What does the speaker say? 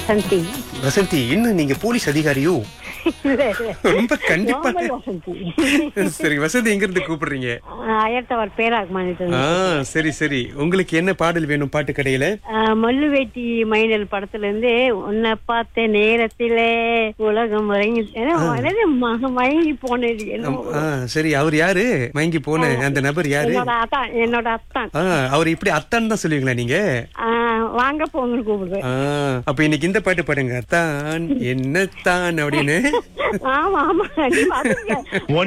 வசந்தி வசந்தி என்ன நீங்க போலீஸ் அதிகாரியோ இல்ல, இல்ல. ரொம்ப கண்டிப்பா நார்மல் வசந்தி சரி வசந்தி எங்க இருந்து கூப்பிடுறீங்க அயர்த்தவர் பேராகுமானிட்டு ஆ சரி சரி உங்களுக்கு என்ன பாடல் வேணும் பாட்டு கடையில மல்லுவேட்டி மைனல் படத்துல இருந்து உன்னை பார்த்த நேரத்திலே உலகம் மயங்கி ஏன்னா, அதாவது ம- மயங்கி போனது என்னமோ. ஆ, சரி அவர் யாரு மயங்கி போன அந்த நபர் யாரு என்னோட அத்தான் என்னோட அத்தான் ஆ, அவர் இப்படி அத்தான் தான் சொல்லுவீங்களா நீங்க ஆ, வாங்க போங்கன்னு கூப்பிடுவேன் ஆ, அப்ப இன்னைக்கு இந்த பாட்டு பாடுங்க அத்தான் என்னத்தான் அப்படின்னு ஆமா ஆமா கண்டிப்பா அதுங்க.